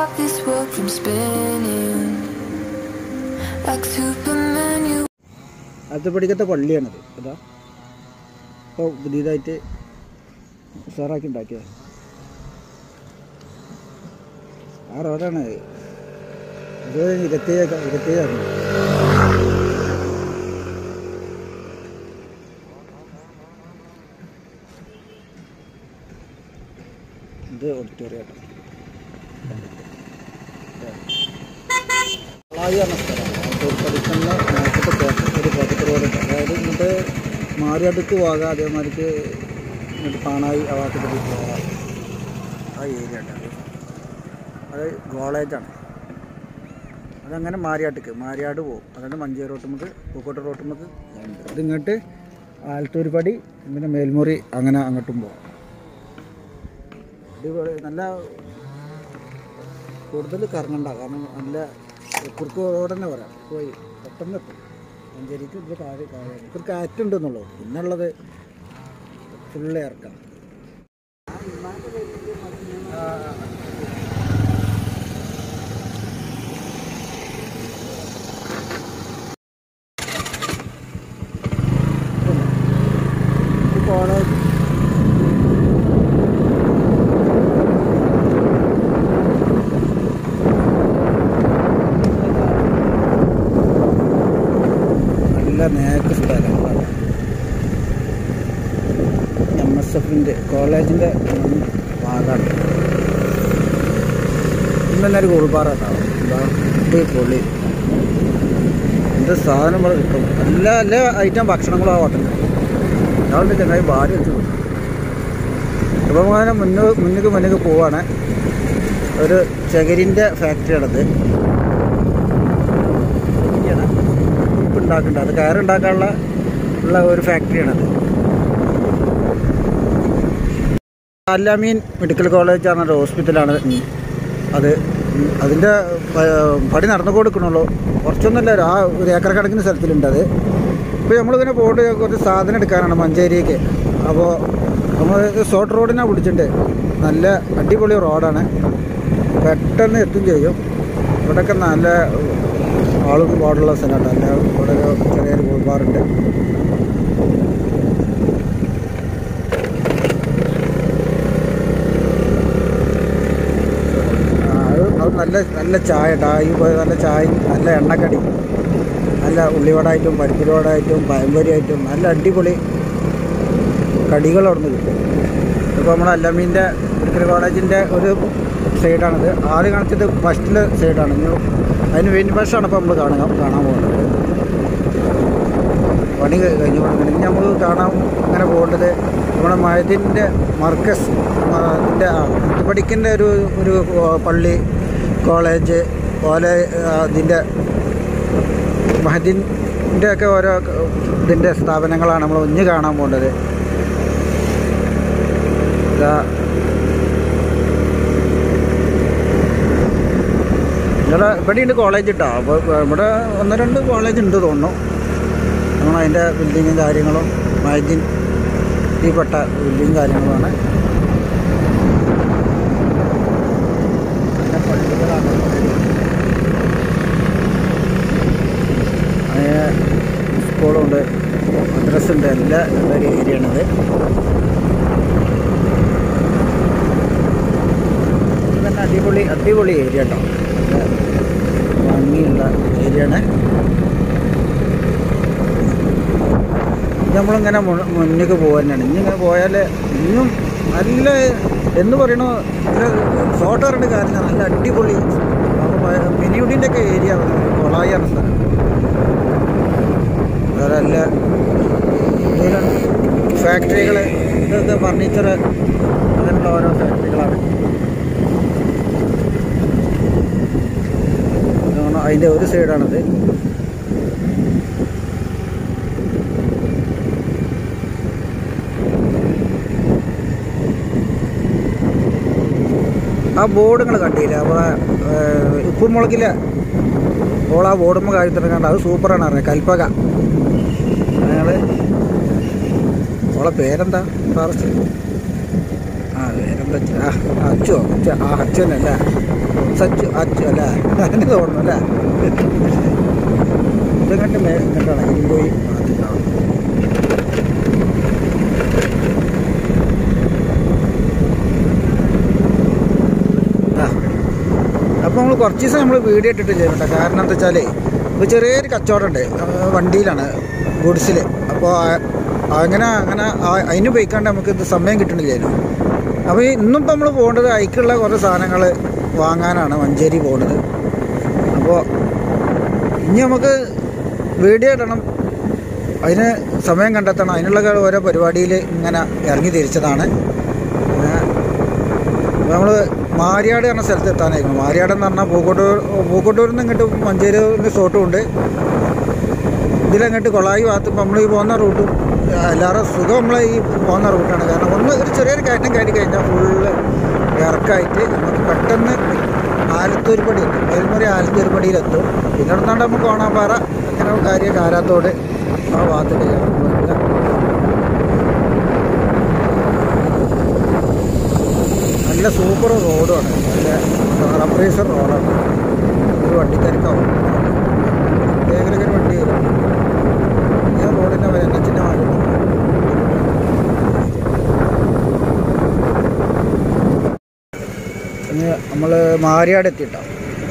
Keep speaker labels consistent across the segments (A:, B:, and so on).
A: stop this world from spinning. Like Superman, you
B: അത്തപ്പടിക്കത്തെ പള്ളിയാണത് അതാ ഇപ്പോൾ പുതിയതായിട്ട് ഉഷാറാക്കി ഉണ്ടാക്കിയത് ആ റോഡാണ് ഇത് ഇരുപത്തേഴ് ഇരുപത്തേഴായിരുന്നു ഇത് ഓഡിറ്റോറിയം വളായി പറഞ്ഞ സ്ഥലമാണ് തോൽപ്പടിക്കുന്ന നാട്ടിൽ ഒരു പോക്കറ്റ് റോഡുണ്ട് അതായത് ഇങ്ങോട്ട് മാറിയടുക്ക് പോകാം അതേമാതിരിക്ക് ഇങ്ങോട്ട് പാണായി ആ ഭാഗത്തേക്ക് പോകാം ആ ഏരിയ ഉണ്ട് അത് അത് കോളേജാണ് അതങ്ങനെ മാരിയാട്ടിക്ക് മാരിയാട് പോകും അതാണ് മഞ്ചേരി റോട്ടുമുക്ക് പൂക്കോട്ട് റോട്ടുമുക്ക് ഇതിങ്ങോട്ട് ആലത്തൂർപടി പിന്നെ മേൽമുറി അങ്ങനെ അങ്ങോട്ടും പോകും ഇത് നല്ല കൂടുതൽ കറങ്ങണ്ട കാരണം നല്ല കുറുക്ക് റോഡ് തന്നെ പറയാം പോയി പെട്ടെന്ന് എത്തും മഞ്ചേരിക്ക് ഇത് താഴെ താഴെ ഒരു കാറ്റുണ്ടെന്നുള്ളൂ പിന്നുള്ളത് ഫുള്ള് ഇറക്കാം കോളേജ് നല്ല നേക്ക് സ്ഥലങ്ങളാണ് എം എസ് എഫിൻ്റെ കോളേജിൻ്റെ ഭാഗമാണ് ഇന്നലെ ഒരു ഗോൾബാർ ഉണ്ടാവും എന്താ ഇത് പൊളി എന്ത് സാധനം ഇവിടെ കിട്ടും എല്ലാ എല്ലാ ഐറ്റം ഭക്ഷണങ്ങളും ആ ഹോട്ടലിൽ ഞങ്ങളുടെ ചങ്ങായി ഭാര്യ വെച്ച് കൊടുക്കും ഇപ്പം അങ്ങനെ മുന്നോ മുന്നിക്ക് മുന്നിക്ക് പോവാണ് ഒരു ചകരിൻ്റെ ഫാക്ടറിയാണത് ഉപ്പ് ഉണ്ടാക്കുന്നുണ്ട് അത് കയറുണ്ടാക്കാനുള്ള ഉള്ള ഒരു ഫാക്ടറിയാണത് അല്ലാമീൻ മെഡിക്കൽ കോളേജ് പറഞ്ഞ ഹോസ്പിറ്റലാണ് അത് അതിൻ്റെ പടി നടന്നു കൊടുക്കണുള്ളൂ കുറച്ചൊന്നുമില്ല ആ ഒരു ഏക്കർ കണക്കിന് സ്ഥലത്തിലുണ്ട് അത് ഇപ്പോൾ നമ്മളിങ്ങനെ പോയിട്ട് കുറച്ച് സാധനം എടുക്കാനാണ് മഞ്ചേരിക്ക് അപ്പോൾ നമ്മൾ ഷോർട്ട് റോഡിനാണ് പിടിച്ചിട്ടുണ്ട് നല്ല അടിപൊളി റോഡാണ് പെട്ടെന്ന് എത്തും ചെയ്യും ഇവിടെയൊക്കെ നല്ല ആളും പാടുള്ള സ്ഥലമാണ് അല്ല ഇവിടെ ഒരു ചെറിയൊരു ഗോൾബാറുണ്ട് ആ, അത് അത് നല്ല നല്ല ചായ ട്ടാ. ഈ പോയ നല്ല ചായയും നല്ല എണ്ണക്കടി നല്ല ഉള്ളിവടായിട്ടും പരിപ്പുവടായിട്ടും പഴംപൊരിയായിട്ടും നല്ല അടിപൊളി കടികൾ അവിടെ നിന്ന് കിട്ടും ഇപ്പോൾ നമ്മുടെ അല്ലമീൻ്റെ മെഡിക്കൽ കോളേജിൻ്റെ ഒരു സൈഡാണിത് ആദ്യം കാണിച്ചത് ഫസ്റ്റിലെ സൈഡാണ് ഇനി അതിന് വേണ്ടി ബസ്സാണ് ഇപ്പോൾ നമ്മൾ കാണാൻ കാണാൻ പോകുന്നത് പണി കഴിഞ്ഞു കൊടുക്കുന്നത് ഇനി നമുക്ക് കാണാൻ അങ്ങനെ പോകേണ്ടത് നമ്മുടെ മയത്തിൻ്റെ മർക്കസ് അതിൻ്റെ പഠിക്കുന്ന ഒരു ഒരു പള്ളി കോളേജ് പോലെ അതിൻ്റെ മഹദിൻ്റെ ഒക്കെ ഓരോ ഇതിൻ്റെ സ്ഥാപനങ്ങളാണ് നമ്മൾ ഒഞ്ഞ് കാണാൻ പോകേണ്ടത് ഇതാ ഇവിടെ ഇവിടെ ഉണ്ട് കോളേജ് ഇട്ടോ അപ്പോൾ ഇവിടെ ഒന്ന് രണ്ട് കോളേജ് ഉണ്ട് തോന്നുന്നു നമ്മൾ അതിൻ്റെ ബിൽഡിങ്ങും കാര്യങ്ങളും മൈദിൻ പെട്ട ബിൽഡിങ്ങും കാര്യങ്ങളുമാണ് പിന്നെ പള്ളികളാണ് അങ്ങനെ സ്കൂളുണ്ട് മദ്രസ് ഉണ്ട് എല്ലാ ഉള്ള ഒരു ഏരിയയാണിത് ഇത് തന്നെ അടിപൊളി അടിപൊളി ഏരിയ കേട്ടോ നല്ല ഭംഗിയുള്ള ഏരിയയാണ് നമ്മളിങ്ങനെ മു- മുന്നിലേക്ക് പോകാനാണ് ഇനി ഇങ്ങനെ പോയാൽ ഇനിയും നല്ല എന്ന് പറയണോ ഫോട്ടോ പറഞ്ഞ കാര്യം നല്ല അടിപൊളി മിനിയുഡിൻ്റെ ഒക്കെ ഏരിയ കൊളായാണ് സ്ഥലം വേറെ നല്ല ഫാക്ടറികൾ ഇതൊക്കെ ഫർണിച്ചർ അങ്ങനെയുള്ള ഓരോ ഫാക്ടറികളാണ് ഇതാണ് അതിൻ്റെ ഒരു സൈഡാണിത് ആ ബോർഡ് നിങ്ങൾ കണ്ടില്ല നമ്മളെ ഉപ്പും മുളകില്ല അപ്പോൾ ആ ബോർഡുമ്പോൾ കാര്യത്തിൽ കണ്ട അത് സൂപ്പറാണ് അറിയാം കൽപ്പക ഞങ്ങൾ അവളെ പേരെന്താ ഫാറസ്റ്റ് ആ പേരെന്താ ആ അച്ചോ അച്ഛ ആ അച്ഛനല്ല സച്ച് അച്ചു അല്ലേ അതിന് തോന്നുന്നു അല്ലേ ഇതങ്ങോട്ട് മേ ഇങ്ങോട്ടാണ് ഇരുമ്പോയി ഭാഗത്തുണ്ടാവും അപ്പോൾ നമ്മൾ കുറച്ച് ദിവസം നമ്മൾ വീഡിയോ ഇട്ടിട്ടില്ല കേട്ടോ കാരണം എന്താ വെച്ചാൽ ഇപ്പോൾ ചെറിയൊരു കച്ചവടമുണ്ട് ആ, വണ്ടിയിലാണ് ഗുഡ്സിൽ അപ്പോൾ അങ്ങനെ അങ്ങനെ ആ- അതിന് പോയിക്കാണ്ട് നമുക്ക് ഇത് സമയം കിട്ടണില്ലായിരുന്നു അപ്പോൾ ഈ ഇന്നും ഇപ്പം നമ്മൾ പോകേണ്ടത് അതിക്കുള്ള കുറേ സാധനങ്ങൾ വാങ്ങാനാണ് മഞ്ചേരി പോകുന്നത് അപ്പോൾ ഇനി നമുക്ക് വീഡിയോ ഇടണം അതിന് സമയം കണ്ടെത്തണം അതിനുള്ള ഓരോ പരിപാടിയിൽ ഇങ്ങനെ ഇറങ്ങി തിരിച്ചതാണ് നമ്മൾ മാരിയാട് എന്ന സ്ഥലത്ത് എത്താനായിരുന്നു മാരിയാട് എന്ന് പറഞ്ഞാൽ പൂക്കോട്ടൂർ പൂക്കോട്ടൂരിൽ നിന്ന് ഇങ്ങോട്ട് മഞ്ചേരി ഷോട്ടും ഉണ്ട് ഇതിലങ്ങോട്ട് കൊളായി ഭാഗത്ത് ഇപ്പം നമ്മൾ ഈ പോകുന്ന റൂട്ടും എല്ലാവരും സുഖം നമ്മൾ ഈ പോകുന്ന റൂട്ടാണ് കാരണം ഒന്ന് ഒരു ചെറിയൊരു കയറ്റം കയറ്റി കഴിഞ്ഞാൽ ഫുള്ള് ഇറക്കായിട്ട് നമുക്ക് പെട്ടെന്ന് ആലത്തൂർപ്പടി വേൽമുറി ആലത്തൂർപ്പടിയിലെത്തും പിന്നെ ഇവിടുന്നാണ്ട് നമുക്ക് ഓണാപ്പാറ അങ്ങനെ കാര്യം കാരാത്തോട് ആ ഭാഗത്ത് നല്ല സൂപ്പർ റോഡുമാണ് നല്ല റബ്ബറൈസർ റോഡാണ് ഒരു വണ്ടിക്കാർക്കാവും ഏതെങ്കിലും ഒരു വണ്ടി വരും ഈ റോഡിൻ്റെ എൻ എച്ചിൻ്റെ മാറി ഇനി നമ്മൾ മാരിയാട് എത്തിയിട്ടോ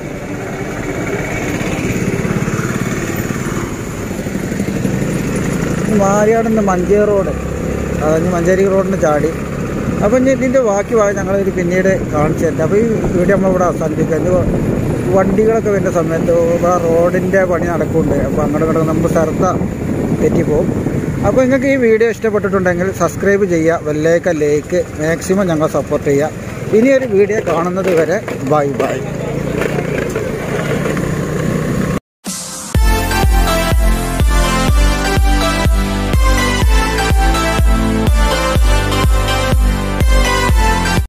B: മാരിയാട് നിന്ന് മഞ്ചേരി റോഡ് അതഞ്ഞ് മഞ്ചേരി റോഡിന് ചാടി അപ്പം ഇനി ഇതിൻ്റെ ബാക്കി ഭാഗം ഞങ്ങളിത് പിന്നീട് കാണിച്ചു തരാം അപ്പോൾ ഈ വീഡിയോ നമ്മളിവിടെ അവസാനിപ്പിക്കാം ഇത് വണ്ടികളൊക്കെ വരുന്ന സമയത്ത് ഇവിടെ റോഡിൻ്റെ പണി നടക്കുന്നുണ്ട് അപ്പോൾ അങ്ങോട്ട് ഇങ്ങോട്ട് നമുക്ക് ശ്രദ്ധ തെറ്റിപ്പോവും അപ്പോൾ നിങ്ങൾക്ക് ഈ വീഡിയോ ഇഷ്ടപ്പെട്ടിട്ടുണ്ടെങ്കിൽ സബ്സ്ക്രൈബ് ചെയ്യുക വെല്ലേക്ക് ലൈക്ക് മാക്സിമം ഞങ്ങൾ സപ്പോർട്ട് ചെയ്യുക ഇനിയൊരു വീഡിയോ കാണുന്നത് വരെ ബൈ ബൈ